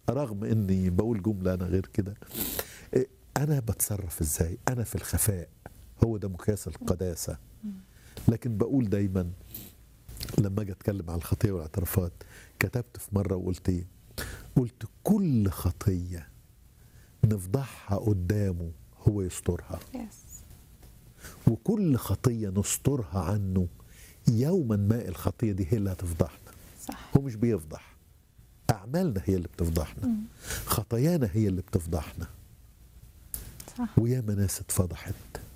رغم اني بقول جمله انا غير كده إيه، انا بتصرف ازاي انا في الخفاء هو ده مقياس القداسه لكن بقول دايما لما اجي اتكلم عن الخطيه والاعترافات كتبت في مره وقلت ايه قلت كل خطيه نفضحها قدامه هو يسترها يس وكل خطيه نسترها عنه يوما ما الخطيه دي هي اللي هتفضحنا صح هو مش بيفضح اعمالنا هي اللي بتفضحنا خطايانا هي اللي بتفضحنا صح وياما ناس اتفضحت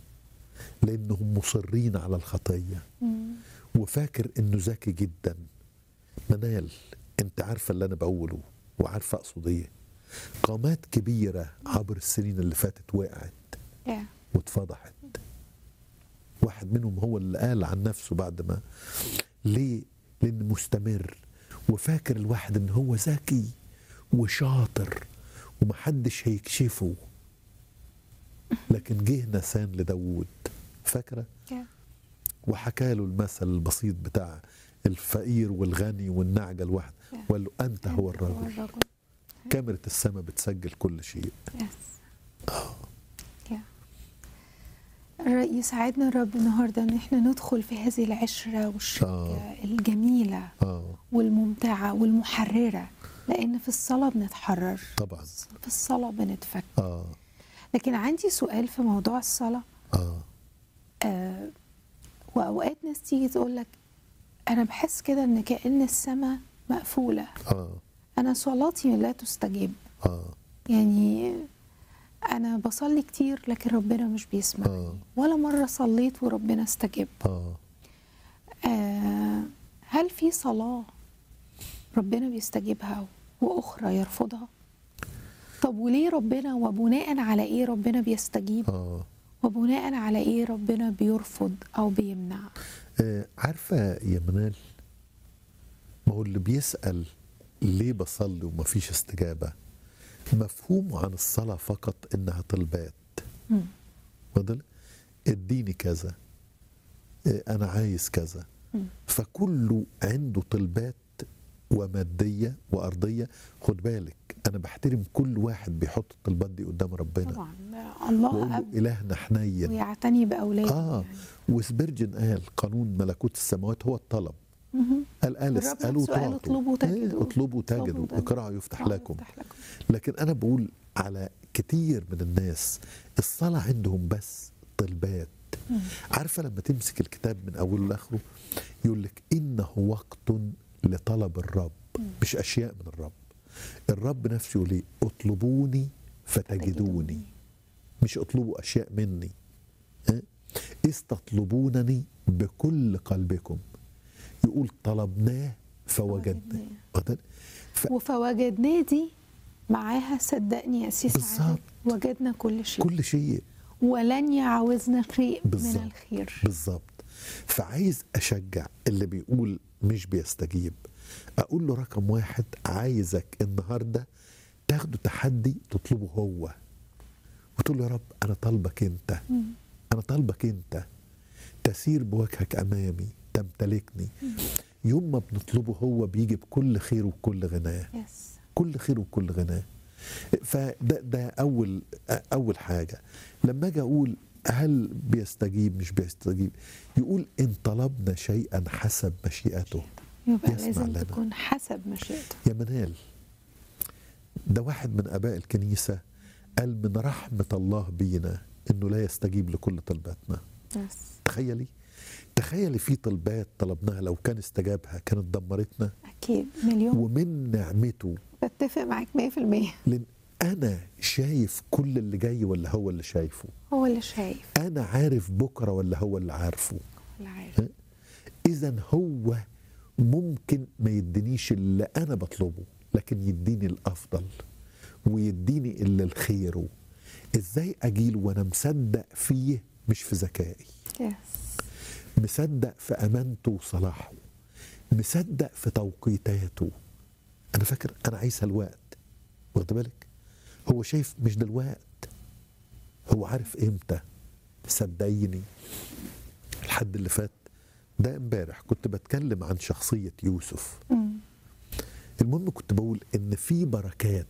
لانهم مصرين على الخطيه مم. وفاكر انه ذكي جدا منال انت عارفه اللي انا بقوله وعارفه اقصد ايه قامات كبيره عبر السنين اللي فاتت وقعت يا واتفضحت واحد منهم هو اللي قال عن نفسه بعد ما ليه لان مستمر وفاكر الواحد ان هو ذكي وشاطر ومحدش هيكشفه لكن جه نسان لداوود فاكره يا وحكى له المثل البسيط بتاع الفقير والغني والنعجة الواحد وقال له أنت هو الرجل الرجل كاميرا السماء بتسجل كل شيء يس يا الر- يساعدنا الرب النهارده ان احنا ندخل في هذه العشره والشركه آه. الجميله آه والممتعه والمحرره لان في الصلاه بنتحرر طبعا في الصلاه بنتفك آه لكن عندي سؤال في موضوع الصلاه آه آه واوقات ناس تيجي تقول لك انا بحس كده ان كأن السماء مقفوله آه انا صلاتي لا تستجيب آه يعني انا بصلي كتير لكن ربنا مش بيسمع آه ولا مره صليت وربنا استجاب آه آه هل في صلاه ربنا بيستجيبها واخرى يرفضها طب وليه ربنا وبناء على ايه ربنا بيستجيب آه وبناء على ايه ربنا بيرفض او بيمنع آه، عارفة يا منال ما هو اللي بيسأل ليه بصلي ومفيش استجابة مفهومه عن الصلاة فقط إنها طلبات مم. فضل اديني كذا إيه، انا عايز كذا مم. فكله عنده طلبات وماديه وارضيه خد بالك انا بحترم كل واحد بيحط الطلبات دي قدام ربنا طبعا الله واقول له اب الهنا حنين ويعتني باولاده اه وسبرجن قال قانون ملكوت السماوات هو الطلب مهم. قال قال الرب اسالوا نفسه قال تعطوا. اطلبوا تجدوا. إيه، اطلبوا تجدوا اطلبوا تجدوا. اقرأوا يفتح آه، لكم يفتح لكم. لكن انا بقول على كتير من الناس الصلاه عندهم بس طلبات مم. عارفه لما تمسك الكتاب من اوله لاخره يقول لك انه وقت لطلب الرب مش اشياء من الرب الرب نفسه يقول ايه اطلبوني فتجدوني مش اطلبوا اشياء مني ها؟ اذ تطلبونني بكل قلبكم يقول طلبناه فوجدناه فوجدناه. واخد؟ ف- وفوجدناه دي معاها صدقني يا سيس بالظبط. عادل وجدنا كل شيء كل شيء ولن يعوزنا شيء من بالظبط. الخير بالظبط فعايز اشجع اللي بيقول مش بيستجيب اقول له رقم واحد عايزك النهارده تاخده تحدي تطلبه هو وتقول له يا رب انا طالبك انت مم. انا طالبك انت تسير بوجهك امامي تمتلكني يوم ما بنطلبه هو بيجي بكل خير وكل غناه يس كل خير وكل غناه فده ده اول اول حاجه لما اجي اقول هل بيستجيب مش بيستجيب يقول ان طلبنا شيئا حسب مشيئته يبقى يسمع لازم لنا. تكون حسب مشيئته يا منال ده واحد من اباء الكنيسه قال من رحمه الله بينا انه لا يستجيب لكل طلباتنا يس تخيلي تخيلي في طلبات طلبناها لو كان استجابها كانت دمرتنا اكيد مليون ومن نعمته بتفق معاك 100% لان انا شايف كل اللي جاي ولا هو اللي شايفه هو اللي شايف انا عارف بكره ولا هو اللي عارفه اللي عارف اذا هو ممكن ما يدينيش اللي انا بطلبه لكن يديني الافضل ويديني اللي لخيره ازاي اجيله وانا مصدق فيه مش في ذكائي يس مصدق في امانته وصلاحه مصدق في توقيتاته انا فاكر انا عايزها الوقت واخد بالك هو شايف مش دلوقت هو عارف امتى صدقيني الحد اللي فات ده امبارح كنت بتكلم عن شخصية يوسف مم. المهم كنت بقول ان في بركات